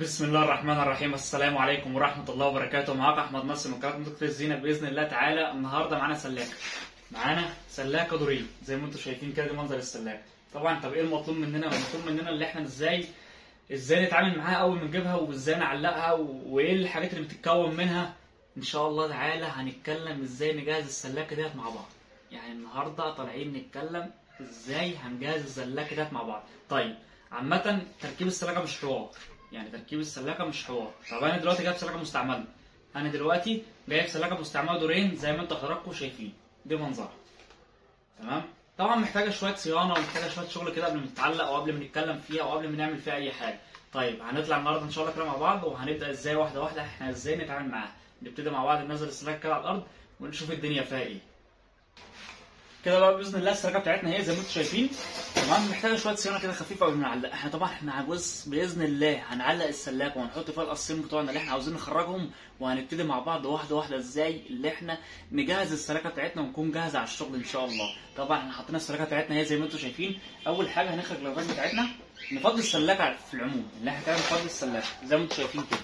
بسم الله الرحمن الرحيم السلام عليكم ورحمة الله وبركاته معاك أحمد نصر من قناة دكتور الزينة بإذن الله تعالى النهاردة معانا سلاكة معانا سلاكة دورية زي ما انتم شايفين كده دي منظر السلاكة طبعا طب ايه المطلوب مننا المطلوب مننا اللي احنا ازاي ازاي نتعامل معاها اول ما نجيبها وازاي نعلقها و- وايه الحاجات اللي بتتكون منها ان شاء الله تعالى هنتكلم ازاي نجهز السلاكة ديت مع بعض يعني النهارده طالعين نتكلم ازاي هنجهز السلاكة ديت مع بعض طيب عامة تركيب السلاكة مش حوار يعني تركيب السلاكة مش حوار طب انا دلوقتي جايب سلاكة مستعملة انا دلوقتي جايب سلاكة مستعملة دورين زي ما انتوا حضراتكم شايفين دي منظرها تمام طبعا محتاجه شويه صيانه ومحتاجه شويه شغل كده قبل ما نتعلق او قبل ما نتكلم فيها او قبل ما نعمل فيها اي حاجه طيب هنطلع النهارده ان شاء الله كده مع بعض وهنبدا ازاي واحده واحده احنا ازاي نتعامل معاها نبتدي مع بعض ننزل السلاكه كده على الارض ونشوف الدنيا فيها ايه كده بقى باذن الله السلاكه بتاعتنا اهي زي ما انتم شايفين تمام محتاجه شويه صيانه كده خفيفه قبل ما نعلق احنا طبعا احنا هنبص باذن الله هنعلق السلاكه وهنحط فيها القصين بتوعنا اللي احنا عاوزين نخرجهم وهنبتدي مع بعض واحده واحده ازاي اللي احنا نجهز السلاكه بتاعتنا ونكون جاهزه على الشغل ان شاء الله طبعا احنا حطينا السلاكه بتاعتنا اهي زي ما انتم شايفين اول حاجه هنخرج الغاز بتاعتنا نفضي السلاكه في العموم اللي احنا كده نفضي السلاكه زي ما انتم شايفين كده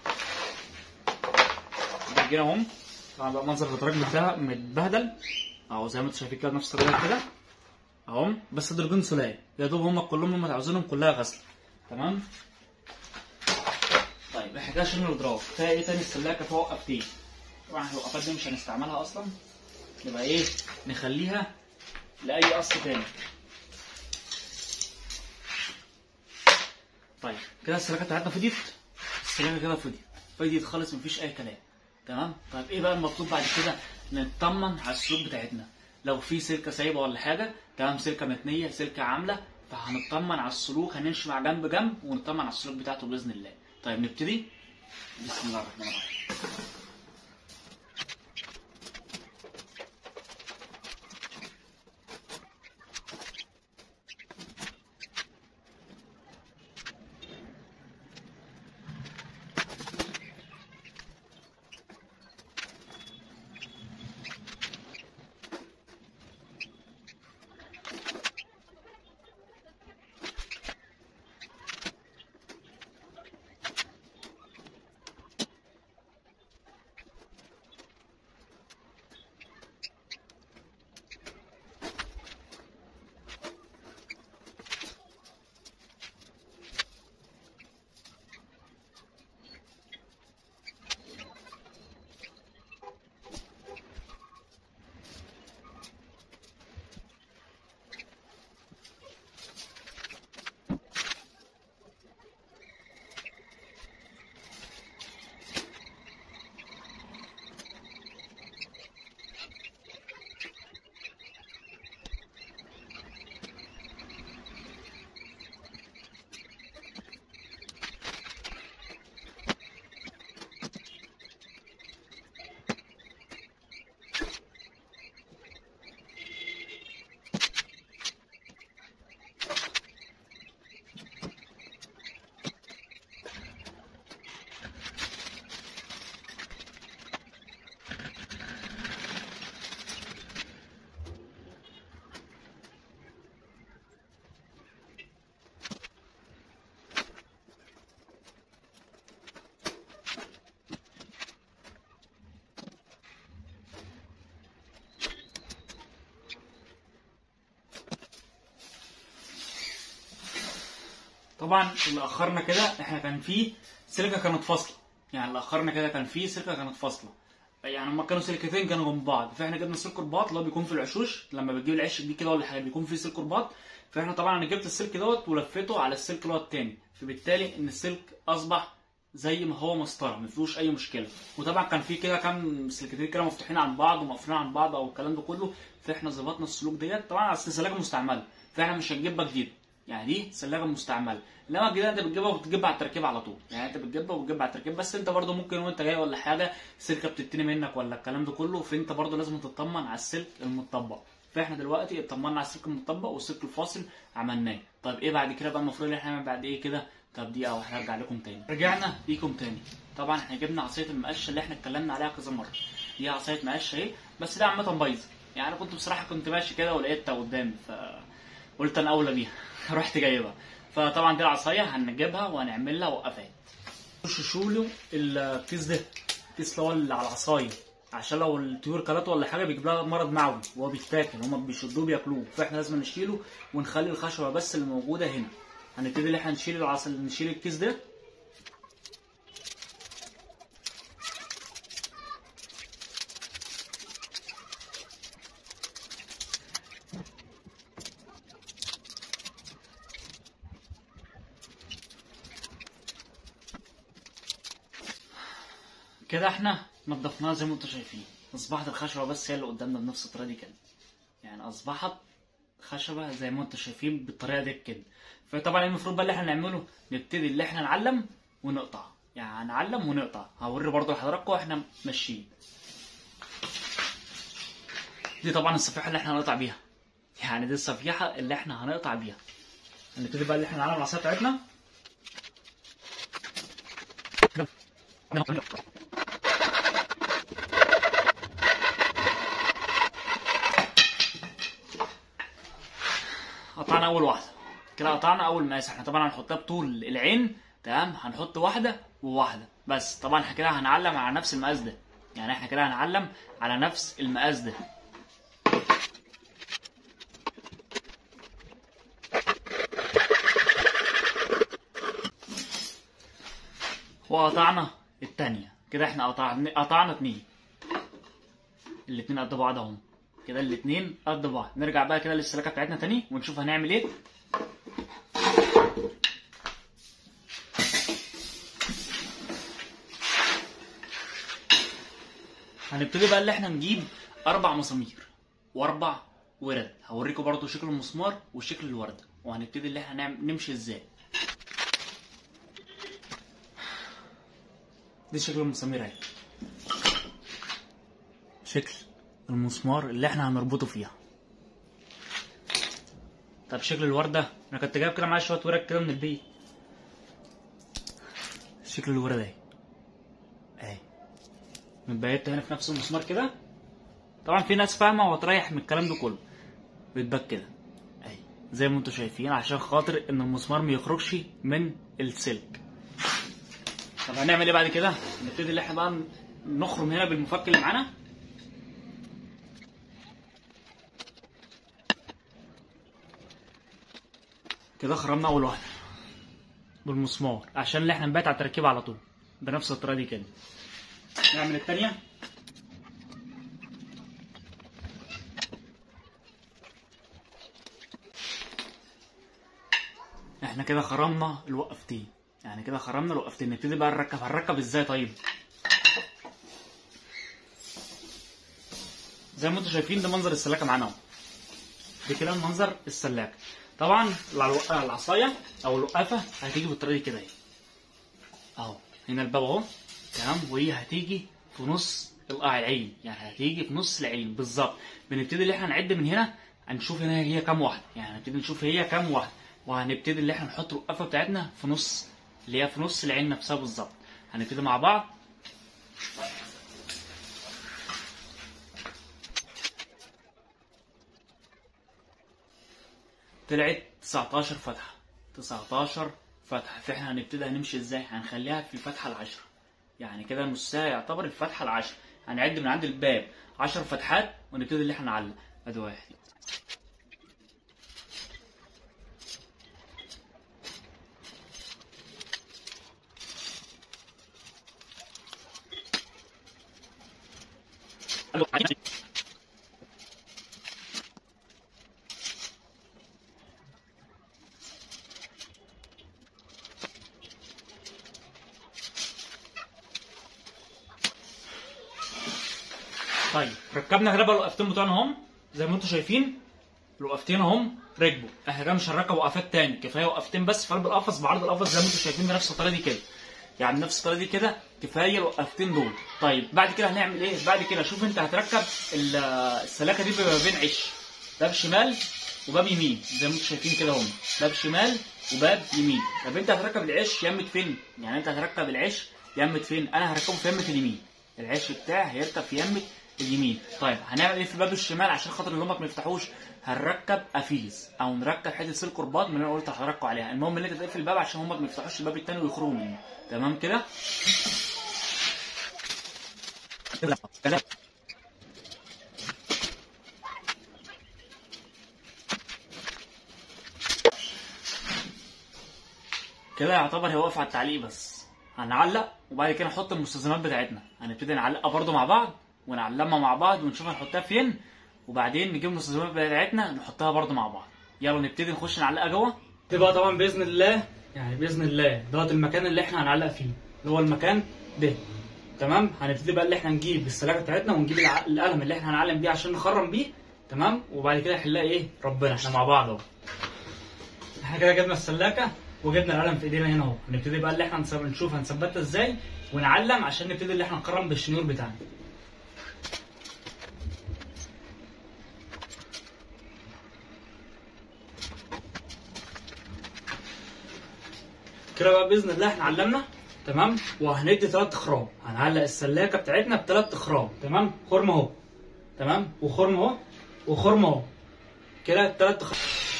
جينا اهم طبعا بقى منظر الادراج بتاعها متبهدل اهو زي ما انتم شايفين كده نفس الطريقه كده اهم بس درجين سلايه يا دوب هم كلهم هم عاوزينهم كلها غسل تمام طيب احنا كده شلنا الاضراب فيها ايه تاني السلاكه فيها وقفتين طبعا الوقفات دي مش هنستعملها اصلا يبقى ايه نخليها لاي قص تاني طيب كده السلاكه بتاعتنا فضيت السلاكه كده فضيت فضيت خالص مفيش اي كلام تمام طيب ايه بقى المطلوب بعد كده نطمن على السلوك بتاعتنا لو في سلكه سايبه ولا حاجه تمام سلكه متنيه سلكه عامله فهنطمن على السلوك هنمشي مع جنب جنب ونطمن على السلوك بتاعته باذن الله طيب نبتدي بسم الله الرحمن الرحيم طبعا اللي اخرنا كده احنا كان في سلكه كانت فاصله يعني اللي اخرنا كده كان في سلكه كانت فاصله يعني هما كانوا سلكتين كانوا جنب بعض فاحنا جبنا سلك رباط اللي هو بيكون في العشوش لما بتجيب العش دي كده ولا حاجه بيكون فيه سلك رباط فاحنا طبعا انا جبت السلك دوت ولفيته على السلك اللي هو التاني فبالتالي ان السلك اصبح زي ما هو مسطره ما فيهوش اي مشكله وطبعا كان في كده كام سلكتين كده مفتوحين عن بعض ومقفولين عن بعض او الكلام ده كله فاحنا ظبطنا السلوك ديت طبعا اصل سلاكه مستعمله فاحنا مش هنجيبها جديده يعني دي سلاكه مستعمله انما الجديده انت بتجيبها وبتجيبها على التركيب على طول يعني انت بتجيبها وبتجيبها على التركيب بس انت برضو ممكن وانت جاي ولا حاجه سلكه بتتني منك ولا الكلام ده كله فانت برضو لازم تطمن على السلك المطبق فاحنا دلوقتي اطمنا على السلك المطبق والسلك الفاصل عملناه طيب ايه بعد كده بقى المفروض ان احنا نعمل بعد ايه كده طب دي او هرجع لكم تاني رجعنا ليكم تاني طبعا احنا جبنا عصايه المقشه اللي احنا اتكلمنا عليها كذا مره دي عصايه مقشه اهي بس دي عامه بايظه يعني انا كنت بصراحه كنت ماشي كده ولقيتها قدامي فقلت انا اولى بيها رحت جايبها فطبعا دي العصايه هنجيبها وهنعمل لها وقفات خشوا له الكيس ده الكيس اللي هو اللي على العصايه عشان لو الطيور كلته ولا حاجه بيجيب لها مرض معوي وهو بيتاكل هما بيشدوه بياكلوه فاحنا لازم نشيله ونخلي الخشبه بس اللي موجوده هنا هنبتدي ان احنا نشيل العصا نشيل الكيس ده كده احنا نضفناها زي ما انتم شايفين اصبحت الخشبه بس هي اللي قدامنا بنفس الطريقه دي كده يعني اصبحت خشبه زي ما انتم شايفين بالطريقه دي كده فطبعا المفروض بقى اللي احنا نعمله نبتدي اللي احنا نعلم ونقطع يعني هنعلم ونقطع هوري برضو لحضراتكم واحنا ماشيين دي طبعا الصفيحه اللي احنا هنقطع بيها يعني دي الصفيحه اللي احنا هنقطع بيها هنبتدي بقى اللي احنا نعلم العصايه بتاعتنا قطعنا اول واحده كده قطعنا اول مقاس احنا طبعا هنحطها بطول العين تمام هنحط واحده وواحده بس طبعا احنا كده هنعلم على نفس المقاس ده يعني احنا كده هنعلم على نفس المقاس ده وقطعنا التانية كده احنا قطعنا قطعنا اتنين الاتنين قد بعض اهم كده الاتنين قد بعض نرجع بقى كده للسلاكه بتاعتنا تاني ونشوف هنعمل ايه هنبتدي بقى اللي احنا نجيب اربع مسامير واربع ورد هوريكم برضو شكل المسمار وشكل الورده وهنبتدي اللي احنا نعمل نمشي ازاي دي شكل المسامير اهي شكل المسمار اللي احنا هنربطه فيها طب شكل الوردة انا كنت جايب كده معايا شوية ورق كده من البيت شكل الوردة اهي اهي متبيت هنا في نفس المسمار كده طبعا في ناس فاهمة وهتريح من الكلام ده كله بيتبك كده اهي زي ما انتم شايفين عشان خاطر ان المسمار ما يخرجش من السلك طب هنعمل ايه بعد كده نبتدي اللي احنا بقى نخرم هنا بالمفك اللي معانا كده خرمنا اول واحده بالمسمار عشان اللي احنا نبات على التركيب على طول بنفس الطريقه دي كده نعمل الثانيه احنا كده خرمنا الوقفتين يعني كده خرمنا الوقفتين نبتدي بقى نركب هنركب ازاي طيب زي ما انتم شايفين ده منظر السلاكه معانا اهو ده كده منظر السلاكه طبعا الع- العصايه او الوقافه هتيجي بالطريقه دي كده اهي اهو هنا الباب اهو تمام وهي هتيجي في نص القاع العين يعني هتيجي في نص العين بالظبط بنبتدي اللي احنا نعد من هنا هنشوف هنا هي كام واحده يعني هنبتدي نشوف هي كام واحده وهنبتدي اللي احنا نحط الوقافه بتاعتنا في نص اللي هي في نص العين نفسها بالظبط هنبتدي مع بعض طلعت 19 فتحة 19 فتحة فاحنا هنبتدي هنمشي ازاي هنخليها في الفتحة العشرة يعني كده نصها يعتبر الفتحة العشرة هنعد من عند الباب 10 فتحات ونبتدي اللي احنا نعلق ادي واحد طيب ركبنا كده بقى الوقفتين بتوعنا اهم زي ما انتم شايفين الوقفتين اهم ركبوا احنا كده مش هنركب وقفات تاني كفايه وقفتين بس في قلب القفص بعرض القفص زي ما انتم شايفين بنفس الطريقه دي كده يعني نفس الطريقه دي كده كفايه الوقفتين دول طيب بعد كده هنعمل ايه بعد كده شوف انت هتركب ال- السلاكه دي بما بين عش باب شمال وباب يمين زي ما انتم شايفين كده هم باب شمال وباب يمين طب انت هتركب العش يمت فين يعني انت هتركب العش يمت فين انا هركبه في يمه اليمين العش بتاعي هيركب في يمه اليمين طيب هنعمل ايه في الباب الشمال عشان خاطر اللي هم ما يفتحوش هنركب افيز او نركب حته سلك رباط من اللي انا قلت لحضراتكم عليها المهم ان انت تقفل الباب عشان هم ما يفتحوش الباب التاني ويخرجوا منه تمام كده كده يعتبر هي واقف على التعليق بس هنعلق وبعد كده نحط المستلزمات بتاعتنا هنبتدي نعلقها برضو مع بعض ونعلمها مع بعض ونشوف هنحطها فين وبعدين نجيب المستلزمات بتاعتنا نحطها برضو مع بعض يلا نبتدي نخش نعلقها جوه تبقى طبعا باذن الله يعني باذن الله دوت المكان اللي احنا هنعلق فيه اللي هو المكان ده تمام هنبتدي بقى اللي احنا نجيب السلاكه بتاعتنا ونجيب الع- القلم اللي احنا هنعلم بيه عشان نخرم بيه تمام وبعد كده هنلاقي ايه ربنا احنا مع بعض اهو احنا كده جبنا السلاكه وجبنا القلم في ايدينا هنا اهو هنبتدي بقى اللي احنا نسب- نشوف هنثبتها ازاي ونعلم عشان نبتدي اللي احنا نخرم بالشنيور بتاعنا كده بقى باذن الله احنا علمنا تمام وهندي ثلاث اخرام هنعلق السلاكه بتاعتنا بثلاث اخرام تمام خرم اهو تمام وخرم اهو وخرم اهو كده الثلاث اخرام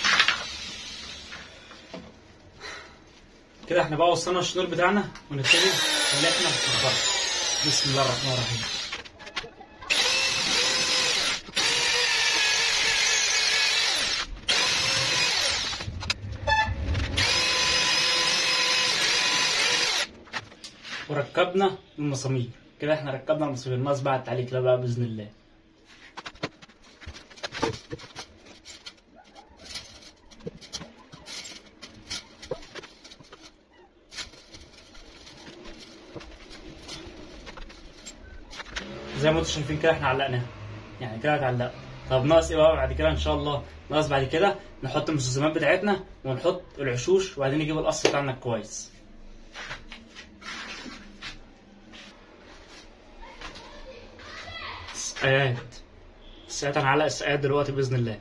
كده احنا بقى وصلنا الشنور بتاعنا ونبتدي ان احنا نخرم بسم الله الرحمن الرحيم وركبنا المسامير كده احنا ركبنا المسامير ناقص بقى التعليق ده بقى باذن الله زي ما انتم شايفين كده احنا علقناها يعني كده هتعلق طب ناقص ايه بقى بعد كده ان شاء الله ناقص بعد كده نحط المستلزمات بتاعتنا ونحط العشوش وبعدين نجيب القص بتاعنا كويس سقايات ساعتها هنعلق السقايات دلوقتي باذن الله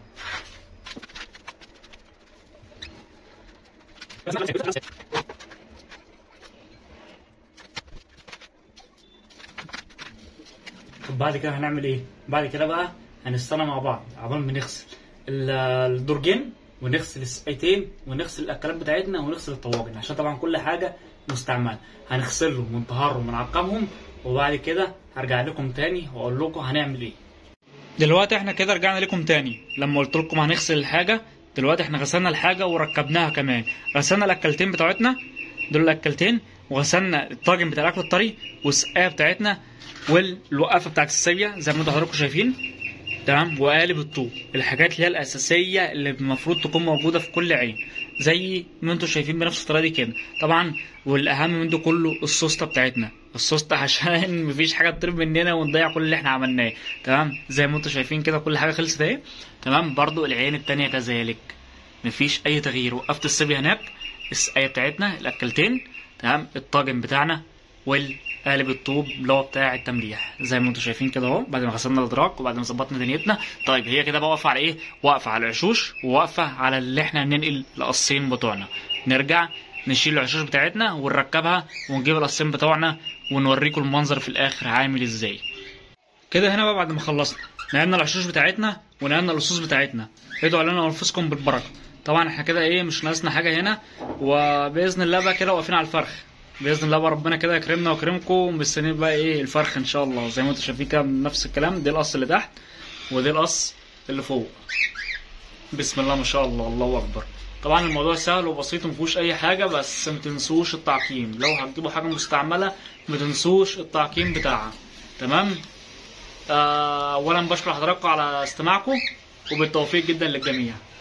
طب بعد كده هنعمل ايه؟ بعد كده بقى هنستنى مع بعض عقبال ما نغسل ال- الدرجين ونغسل السقايتين ونغسل الاكلات بتاعتنا ونغسل الطواجن عشان طبعا كل حاجه مستعمله هنغسلهم ونطهرهم ونعقمهم وبعد كده هرجع لكم تاني واقول لكم هنعمل ايه دلوقتي احنا كده رجعنا لكم تاني لما قلت لكم هنغسل الحاجه دلوقتي احنا غسلنا الحاجه وركبناها كمان غسلنا الاكلتين بتاعتنا دول الاكلتين وغسلنا الطاجن بتاع الاكل الطري والسقايه بتاعتنا والوقافه بتاعت السيبيا زي ما انتوا حضراتكم شايفين تمام وقالب الطوب الحاجات اللي هي الاساسيه اللي المفروض تكون موجوده في كل عين زي ما انتوا شايفين بنفس الطريقه دي كده طبعا والاهم من ده كله السوسته بتاعتنا السوسته عشان مفيش حاجه تطير مننا ونضيع كل اللي احنا عملناه تمام زي ما انتوا شايفين كده كل حاجه خلصت اهي تمام برضو العين التانية كذلك مفيش اي تغيير وقفت السيبيا هناك السقايه بتاعتنا الاكلتين تمام الطاجن بتاعنا والقالب الطوب اللي هو بتاع التمليح زي ما انتم شايفين كده اهو بعد ما غسلنا الادراك وبعد ما ظبطنا دنيتنا طيب هي كده بقى واقفه على ايه واقفه على العشوش وواقفه على اللي احنا هننقل القصين بتوعنا نرجع نشيل العشوش بتاعتنا ونركبها ونجيب القصين بتوعنا ونوريكم المنظر في الاخر عامل ازاي كده هنا بقى بعد ما خلصنا نقلنا العشوش بتاعتنا ونقلنا الاسوس بتاعتنا ادعوا لنا وانفسكم بالبركه طبعا احنا كده ايه مش ناقصنا حاجه هنا وباذن الله بقى كده واقفين على الفرخ باذن الله بقى ربنا كده يكرمنا ويكرمكم مستنيين بقى ايه الفرخ ان شاء الله زي ما انتم شايفين كده نفس الكلام ده القص اللي تحت وده القص اللي فوق بسم الله ما شاء الله الله اكبر طبعا الموضوع سهل وبسيط ومفيهوش اي حاجه بس ما تنسوش التعقيم لو هتجيبوا حاجه مستعمله ما تنسوش التعقيم بتاعها تمام آه، اولا بشكر حضراتكم على استماعكم وبالتوفيق جدا للجميع